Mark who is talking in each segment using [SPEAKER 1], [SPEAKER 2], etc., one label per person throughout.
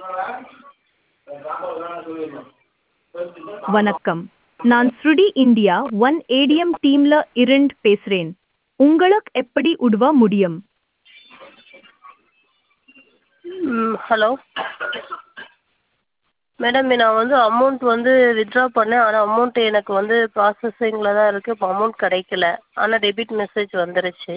[SPEAKER 1] வணக்கம் நான் ஸ்ருடி இந்தியா ஒன் ஏடிஎம் டீம்ல இருந்து பேசுறேன் உங்களுக்கு எப்படி உதவ முடியும்
[SPEAKER 2] ம் ஹலோ மேடம் நான் வந்து அமௌண்ட் வந்து வித்ட்ரா பண்ணேன் ஆனால் அமௌண்ட் எனக்கு வந்து ப்ராசஸிங்கில் தான் இருக்குது இப்போ அமௌண்ட் கிடைக்கல ஆனால் டெபிட் மெசேஜ் வந்துருச்சு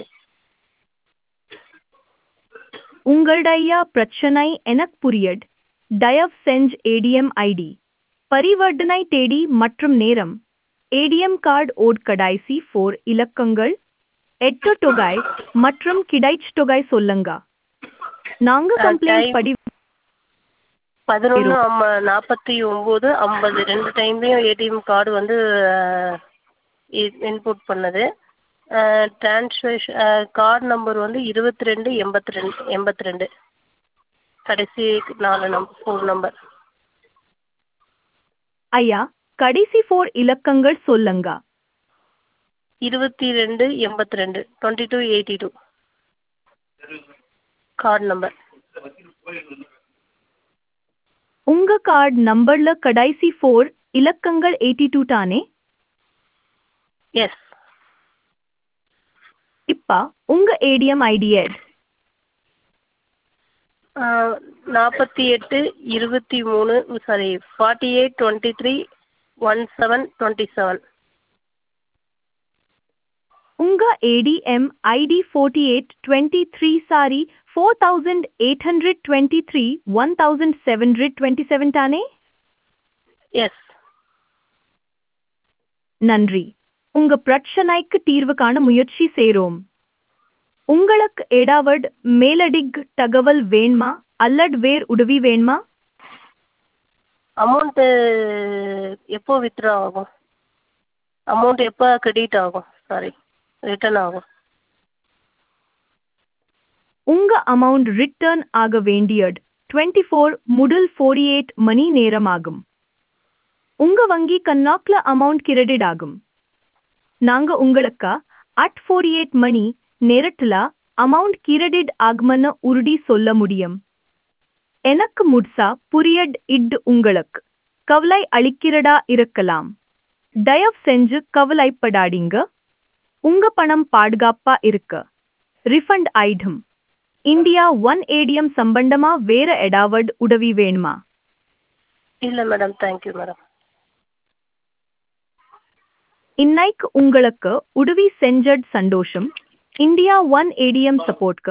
[SPEAKER 1] உங்களுடைய பிரச்சனை எனக்கு புரியுது தயவு செஞ்சு ஏடிஎம் ஐடி பரிவர்த்தனை தேதி மற்றும் நேரம் ஏடிஎம் கார்டு ஓட் கடைசி ஃபோர் இலக்கங்கள் எட்டு தொகை மற்றும் கிடைச்ச தொகை சொல்லுங்க நாங்க
[SPEAKER 2] ஆ,
[SPEAKER 1] கம்ப்ளைண்ட்
[SPEAKER 2] time-
[SPEAKER 1] படி
[SPEAKER 2] பதினொன்று அம்ம நாற்பத்தி ஒம்பது ஐம்பது ரெண்டு டைம்லேயும் ஏடிஎம் கார்டு வந்து இன்புட் பண்ணது ட்ரான்ஸ்லேஷன் கார்டு நம்பர் வந்து இருபத்தி ரெண்டு எண்பத்தி ரெண்டு எண்பத்தி ரெண்டு கடைசி நாலு நம்பர் ஃபோர் நம்பர்
[SPEAKER 1] ஐயா கடைசி ஃபோர் இலக்கங்கள் சொல்லுங்க
[SPEAKER 2] இருபத்தி ரெண்டு எண்பத்தி ரெண்டு twenty two eighty two card number
[SPEAKER 1] உங்க கார்டு நம்பர்ல கடைசி ஃபோர் இலக்கங்கள் எயிட்டி டூ தானே
[SPEAKER 2] எஸ்
[SPEAKER 1] இப்ப உங்க ஏடிஎம் ஐடி எட்
[SPEAKER 2] நாற்பத்தி எட்டு இருபத்தி மூணு sorry forty eight twenty three one seven twenty seven
[SPEAKER 1] உங்க ATM ID forty eight twenty three sorry four thousand eight hundred twenty three one thousand seven hundred twenty seven தானே
[SPEAKER 2] yes
[SPEAKER 1] நன்றி உங்க பிரச்சனைக்கு தீர்வு காண முயற்சி செய்றோம் உங்களுக்கு ஏதாவது மேலடிக் தகவல் வேணுமா அல்லது வேறு உதவி வேணுமா
[SPEAKER 2] அமௌண்ட்டு எப்போ வித்ட்ரா ஆகும் அமௌண்ட் எப்போ கிரெடிட் ஆகும் சாரி ரிட்டர்ன் ஆகும்
[SPEAKER 1] உங்க அமௌண்ட் ரிட்டர்ன் ஆக வேண்டியது டுவெண்ட்டி ஃபோர் முதல் ஃபோர்டி எயிட் மணி நேரமாகும் உங்க வங்கி கண்ணாக்ல அமௌண்ட் கிரெடிட் ஆகும் நாங்க உங்களுக்கு அட் ஃபோர்டி எயிட் மணி நேரத்துல அமௌண்ட் கிரெடிட் ஆகும்னு உறுதி சொல்ல முடியும் எனக்கு முட்சா புரியட் இட் உங்களுக்கு கவலை அளிக்கிறதா இருக்கலாம் தயவு செஞ்சு கவலைப்படாதீங்க உங்க பணம் பாதுகாப்பா இருக்கு ரிஃபண்ட் ஆயிடும் இந்தியா ஒன் ஏடிஎம் சம்பந்தமா வேற ஏதாவது உதவி வேணுமா
[SPEAKER 2] இல்லை மேடம் தேங்க்யூ மேடம்
[SPEAKER 1] இன்னைக்கு உங்களுக்கு உதவி செஞ்சது சந்தோஷம் இந்தியா ஒன் ஏடிஎம் சப்போர்ட்க்கு